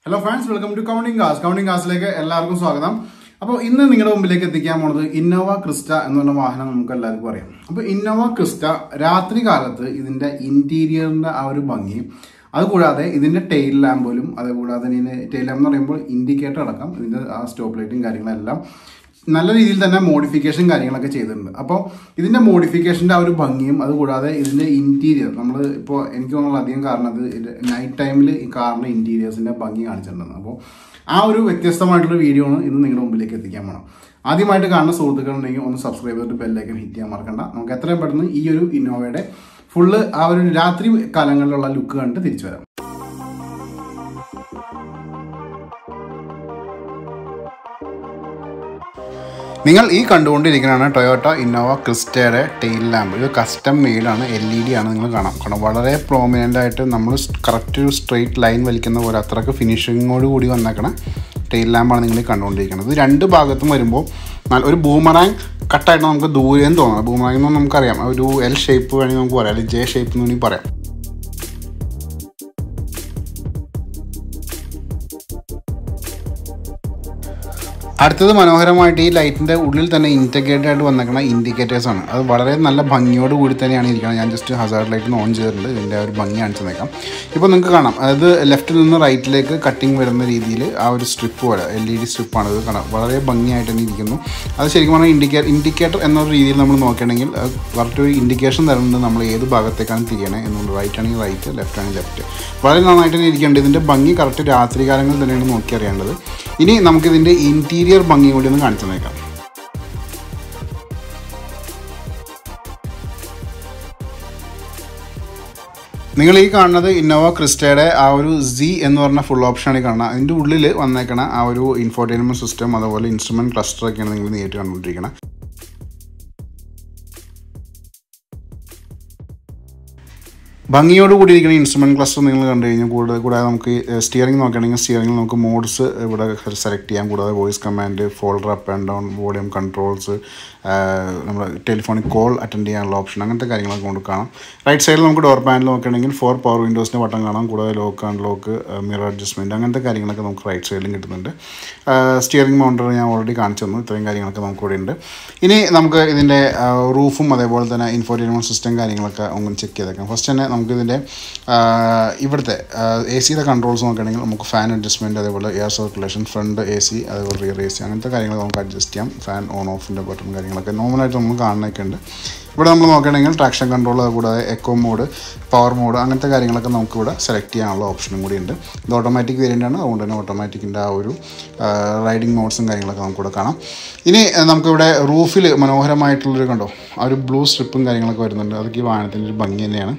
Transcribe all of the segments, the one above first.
hello friends welcome to counting cars counting കാസിലേക്ക് എല്ലാവർക്കും സ്വാഗതം അപ്പോൾ ഇന്ന് നിങ്ങളുടെ മുമ്പിലേക്ക് എത്തിക്കാൻ പോണത് ഇന്നോവ ക്രിസ്റ്റ എന്ന് പറഞ്ഞ വാഹനം നമുക്ക് എല്ലാവർക്കും അറിയാം അപ്പോൾ ഇന്നോവ ക്രിസ്റ്റ രാത്രി കാലത്ത് ഇതിന്റെ ഇന്റീരിയറിന്റെ ആ ഒരു ഭംഗി അതുകൂടാതെ ഇതിന്റെ ടെയിൽ ലാമ്പ് പോലും അതുകൂടാതെ ഇതിന്റെ ടെയിൽ ലാമ്പ് എന്ന് പറയുമ്പോൾ ഇൻഡിക്കേറ്റർ അടക്കം ഇതിന്റെ ആ സ്റ്റോപ്പ് ലൈറ്റും കാര്യങ്ങളെല്ലാം നല്ല രീതിയിൽ തന്നെ മോഡിഫിക്കേഷൻ കാര്യങ്ങളൊക്കെ ചെയ്തിട്ടുണ്ട് അപ്പോൾ ഇതിന്റെ മോഡിഫിക്കേഷന്റെ ആ ഒരു ഭംഗിയും അതുകൂടാതെ ഇതിന്റെ ഇന്റീരിയർ നമ്മൾ ഇപ്പോൾ എനിക്ക് തോന്നുന്നുള്ള അധികം കാരണം ഇത് നൈറ്റ് ടൈമിൽ ഈ കാറിന്റെ ഇന്റീരിയേഴ്സിന്റെ ഭംഗി കാണിച്ചിട്ടുണ്ട് അപ്പോൾ ആ ഒരു വ്യത്യസ്തമായിട്ടുള്ള വീഡിയോ ആണ് ഇന്ന് നിങ്ങളുടെ മുമ്പിലേക്ക് എത്തിക്കാൻ പോകണം ആദ്യമായിട്ട് കാണുന്ന സുഹൃത്തുക്കളുണ്ടെങ്കിൽ ഒന്ന് സബ്സ്ക്രൈബ് ചെയ്തിട്ട് ബെല്ലൈക്കൻ ഹിറ്റ് ചെയ്യാൻ മറക്കണ്ട നമുക്ക് എത്രയും പെട്ടെന്ന് ഈ ഒരു ഇന്നോവയുടെ ഫുള്ള് ആ ഒരു രാത്രി കാലങ്ങളിലുള്ള ലുക്ക് കണ്ട് തിരിച്ചു വരാം നിങ്ങൾ ഈ കണ്ടുകൊണ്ടിരിക്കുന്നതാണ് ടൊയോട്ട ഇന്നോവ ക്രിസ്റ്റയുടെ ടെയിൽ ലാമ്പ് ഇത് കസ്റ്റം മെയ്ഡാണ് എൽ ഇ ഡി ആണ് നിങ്ങൾ കാണാം കാരണം വളരെ പ്രോമിനൻ്റ് ആയിട്ട് നമ്മൾ കറക്റ്റ് ഒരു സ്ട്രെയിറ്റ് ലൈൻ വലിക്കുന്ന പോലെ അത്രയ്ക്ക് ഫിനിഷിങ്ങോട് കൂടി വന്നേക്കണ ടെയിൽ ലാമ്പാണ് നിങ്ങൾ ഈ കണ്ടുകൊണ്ടിരിക്കുന്നത് ഇത് രണ്ട് ഭാഗത്തും വരുമ്പോൾ നല്ല ഒരു ബൂമറാങ് കട്ടായിട്ട് നമുക്ക് ദൂരം തോന്നാം ബൂമറാങ് എന്ന് നമുക്കറിയാം ഒരു എൽ ഷേപ്പ് വേണമെങ്കിൽ നമുക്ക് പറയാം അല്ലെങ്കിൽ ജെ ഷേപ്പ് എന്ന് വേണമെങ്കിൽ പറയാം അടുത്തത് മനോഹരമായിട്ട് ഈ ലൈറ്റിൻ്റെ ഉള്ളിൽ തന്നെ ഇൻറ്റഗ്രേറ്റഡ് ആയിട്ട് വന്നേക്കുന്ന ഇൻഡിക്കേറ്റേഴ്സ് ആണ് അത് വളരെ നല്ല ഭംഗിയോട് കൂടി തന്നെയാണ് ഇരിക്കുന്നത് ഞാൻ ജസ്റ്റ് ഹസാർഡ് ലൈറ്റ് ഓൺ ചെയ്തിട്ടുണ്ട് ഇതിൻ്റെ ഒരു ഭംഗി കാണിച്ചു തന്നേക്കാം ഇപ്പോൾ നിങ്ങൾക്ക് കാണാം അതായത് ലെഫ്റ്റിൽ നിന്ന് റൈറ്റിലേക്ക് കട്ടിങ് വരുന്ന രീതിയിൽ ആ ഒരു സ്ട്രിപ്പ് പോലെ എൽ ഇ ഡി സ്ട്രിപ്പാണ് ഇത് കാണാം വളരെ ഭംഗിയായിട്ട് തന്നെ ഇരിക്കുന്നു അത് ശരിക്കും പറഞ്ഞാൽ ഇൻഡിക്കേ ഇൻഡിക്കേറ്റർ എന്നൊരു രീതിയിൽ നമ്മൾ നോക്കുകയാണെങ്കിൽ കറക്റ്റ് ഒരു ഇൻഡിക്കേഷൻ തരുന്നത് നമ്മൾ ഏത് ഭാഗത്തേക്കാണ് തിരിയണേ എന്നുള്ളത് റൈറ്റ് ആണെങ്കിൽ റൈറ്റ് ലെഫ്റ്റ് ആണെങ്കിൽ ലെഫ്റ്റ് വളരെ നന്നായിട്ട് തന്നെ ഇരിക്കേണ്ടത് ഇതിൻ്റെ ഭംഗി കറക്റ്റ് രാത്രി കാലങ്ങളിൽ തന്നെയാണ് നോക്കി അറിയേണ്ടത് ഇനി നമുക്കിതിൻ്റെ ഇൻറ്റീരിയർ ഭംഗി കൂടി ഒന്ന് കാണിച്ചു തന്നേക്കാം നിങ്ങൾ ഈ കാണുന്നത് ഇന്നോവ ക്രിസ്റ്റയുടെ ആ ഒരു സി എന്ന് പറഞ്ഞ ഫുൾ ഓപ്ഷനാണ് കാണുന്നത് അതിൻ്റെ ഉള്ളിൽ വന്നേക്കണ ആ ഒരു ഇൻഫോർടൈൻമെൻറ്റ് സിസ്റ്റം അതുപോലെ ഇൻസ്ട്രുമെൻറ്റ് ക്ലസ്റ്റർ ഒക്കെയാണ് നിങ്ങൾ നേരിട്ട് കണ്ടുകൊണ്ടിരിക്കുന്നത് ഭംഗിയോട് കൂടി ഇരിക്കുന്ന ഇൻസ്ട്രുമെൻറ്റ് ക്ലസ്റ്റർ നിങ്ങൾ കണ്ടു കഴിഞ്ഞാൽ കൂടുതൽ കൂടാതെ നമുക്ക് സ്റ്റിയറിംഗ് നോക്കുകയാണെങ്കിൽ സ്റ്റിയറിംഗിൽ നമുക്ക് മോഡ്സ് ഇവിടെ സെലക്ട് ചെയ്യാം കൂടാതെ voice command folder up and down volume controls നമ്മൾ ടെലിഫോണിക് കോൾ അറ്റൻഡ് ചെയ്യാനുള്ള ഓപ്ഷൻ അങ്ങനത്തെ കാര്യങ്ങളൊക്കെ കൊണ്ട് കാണാം റൈറ്റ് സൈഡിൽ നമുക്ക് ഡോർ പാനൽ നോക്കുകയാണെങ്കിൽ ഫോർ പവർ വിൻഡോസിൻ്റെ ബട്ടൺ കാണാം കൂടാതെ lock and lock mirror adjustment അങ്ങനത്തെ കാര്യങ്ങളൊക്കെ നമുക്ക് റൈറ്റ് സൈഡിലും കിട്ടുന്നുണ്ട് സ്റ്റിയറിംഗ് മൗണ്ടർ ഞാൻ ഓൾറെഡി കാണിച്ചു തന്നു ഇത്രയും കാര്യങ്ങളൊക്കെ നമുക്ക് ഇവിടെ ഉണ്ട് ഇനി നമുക്ക് ഇതിൻ്റെ റൂഫും അതേപോലെ തന്നെ ഇൻഫോർട്ടൈൻമെൻറ്റ് സിസ്റ്റം കാര്യങ്ങളൊക്കെ ഒന്ന് ചെക്ക് ചെയ്തേക്കാം ഫസ്റ്റ് തന്നെ നമുക്കിതിൻ്റെ ഇവിടുത്തെ എ സിയുടെ കൺട്രോൾസ് നോക്കുകയാണെങ്കിൽ നമുക്ക് ഫാൻ അഡ്ജസ്റ്റ്മെൻറ്റ് അതേപോലെ air circulation front A C അതേപോലെ റിയർ എ സി അങ്ങനത്തെ കാര്യങ്ങൾ നമുക്ക് അഡ്ജസ്റ്റ് ചെയ്യാം ഫാൻ ഓൺ ഓഫിൻ്റെ ബട്ടൺ കാര്യങ്ങളൊക്കെ നോർമലായിട്ട് നമ്മൾ കാണുന്നൊക്കെ ഉണ്ട് ഇവിടെ നമ്മൾ നോക്കുകയാണെങ്കിൽ ട്രാക്ഷൻ കൺട്രോൾ കൂടാതെ എക്കോ മോഡ് പവർ മോഡ് അങ്ങനത്തെ കാര്യങ്ങളൊക്കെ നമുക്ക് ഇവിടെ സെലക്ട് ചെയ്യാനുള്ള ഓപ്ഷനും കൂടി ഉണ്ട് ഇത് ഓട്ടോമാറ്റിക് വേരിയൻ്റ് ആണ് അതുകൊണ്ട് തന്നെ ഓട്ടോമാറ്റിക്കിൻ്റെ ആ ഒരു റൈഡിങ് മോഡ്സും കാര്യങ്ങളൊക്കെ നമുക്കിവിടെ കാണാം ഇനി നമുക്കിവിടെ റൂഫിൽ മനോഹരമായിട്ടുള്ളൊരു കണ്ടോ ആ ഒരു ബ്ലൂ സ്ട്രിപ്പും കാര്യങ്ങളൊക്കെ വരുന്നുണ്ട് അതൊക്കെ ഈ വാഹനത്തിൻ്റെ ഒരു ഭംഗി തന്നെയാണ്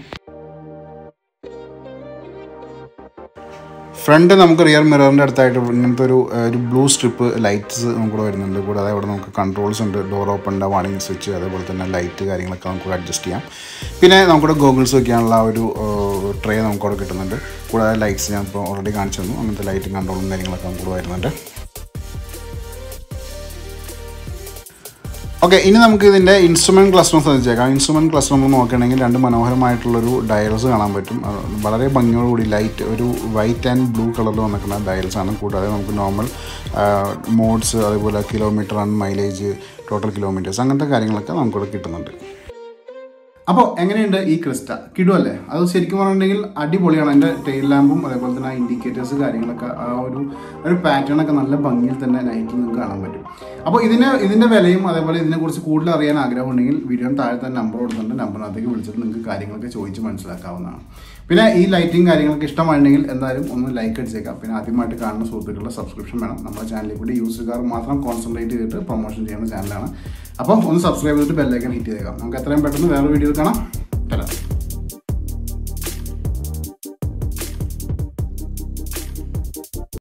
ഫ്രണ്ട് നമുക്ക് റിയർ മിററിൻ്റെ അടുത്തായിട്ട് ഇങ്ങനത്തെ ഒരു ഒരു ബ്ലൂ സ്ട്രിപ്പ് ലൈറ്റ്സ് നമുക്കിവിടെ വരുന്നുണ്ട് കൂടാതെ ഇവിടെ നമുക്ക് കൺട്രോൾസ് ഉണ്ട് ഡോർ ഓപ്പണിൻ്റെ വാണിംഗ് സ്വിച്ച് അതേപോലെ തന്നെ ലൈറ്റ് കാര്യങ്ങളൊക്കെ നമുക്ക് അഡ്ജസ്റ്റ് ചെയ്യാം പിന്നെ നമുക്കിവിടെ ഗോഗിൾസ് വയ്ക്കാനുള്ള ഒരു ട്രേ നമുക്കവിടെ കിട്ടുന്നുണ്ട് കൂടാതെ ലൈറ്റ്സ് ഞാൻ ഇപ്പോൾ ഓൾറെഡി കാണിച്ചു തന്നു അങ്ങനത്തെ ലൈറ്റും കൺട്രോളും കാര്യങ്ങളൊക്കെ നമുക്കിവിടെ വരുന്നുണ്ട് ഓക്കെ ഇനി നമുക്ക് ഇതിൻ്റെ ഇൻസ്ട്രുമെൻറ്റ് ക്ലസ്റ്റർ ശ്രദ്ധിച്ചേക്കാം ഇൻസ്ട്രുമെൻറ്റ് ക്ലസ്റ്റർ നമ്മൾ നോക്കുകയാണെങ്കിൽ രണ്ട് മനോഹരമായിട്ടുള്ളൊരു ഡയൽസ് കാണാൻ പറ്റും വളരെ ഭംഗിയോടുകൂടി ലൈറ്റ് ഒരു വൈറ്റ് ആൻഡ് ബ്ലൂ കളറിൽ വന്നിരിക്കുന്ന ഡയൽസ് ആണ് കൂടാതെ നമുക്ക് നോർമൽ മോഡ്സ് അതേപോലെ kilometre and mileage total kilometres അങ്ങനത്തെ കാര്യങ്ങളൊക്കെ നമുക്കിവിടെ കിട്ടുന്നുണ്ട് അപ്പോൾ എങ്ങനെയുണ്ട് ഈ ക്രിസ്റ്റ കിടുവല്ലേ അത് ശരിക്കും പറഞ്ഞിട്ടുണ്ടെങ്കിൽ അടിപൊളിയാണ് എൻ്റെ ടെയിൽ ലാമ്പും അതേപോലെ തന്നെ ആ ഇൻഡിക്കേറ്റേഴ്സ് കാര്യങ്ങളൊക്കെ ആ ഒരു ഒരു പാറ്റേൺ ഒക്കെ നല്ല ഭംഗിയിൽ തന്നെ നൈറ്റിൽ നിങ്ങൾക്ക് കാണാൻ പറ്റും അപ്പോൾ ഇതിന് ഇതിൻ്റെ വിലയും അതേപോലെ ഇതിനെക്കുറിച്ച് കൂടുതൽ അറിയാൻ ആഗ്രഹമുണ്ടെങ്കിൽ വീഡിയോ താഴെ തന്നെ നമ്പർ കൊടുത്തിട്ടുണ്ട് നമ്പറിനകത്തേക്ക് വിളിച്ചിട്ട് നിങ്ങൾക്ക് കാര്യങ്ങളൊക്കെ ചോദിച്ച് മനസ്സിലാക്കാവുന്നതാണ് പിന്നെ ഈ ലൈറ്റിംഗ് കാര്യങ്ങളൊക്കെ ഇഷ്ടമായിട്ടുണ്ടെങ്കിൽ എന്തായാലും ഒന്ന് ലൈക്ക് അടിച്ചേക്കാം പിന്നെ ആദ്യമായിട്ട് കാണുന്ന സുഹൃത്തുക്കളുടെ സബ്സ്ക്രിപ്ഷൻ വേണം നമ്മുടെ ചാനലിൽ കൂടി യൂസർകാർ മാത്രം കോൺസെൻട്രേറ്റ് ചെയ്തിട്ട് പ്രൊമോഷൻ ചെയ്യുന്ന ചാനലാണ് അപ്പം ഒന്ന് സബ്സ്ക്രൈബ് ചെയ്തിട്ട് ബെല്ലൈക്കൻ ഹിറ്റ് ചെയ്തേക്കാം നമുക്ക് എത്രയും പെട്ടെന്ന് വേറെ വീഡിയോ കാണാം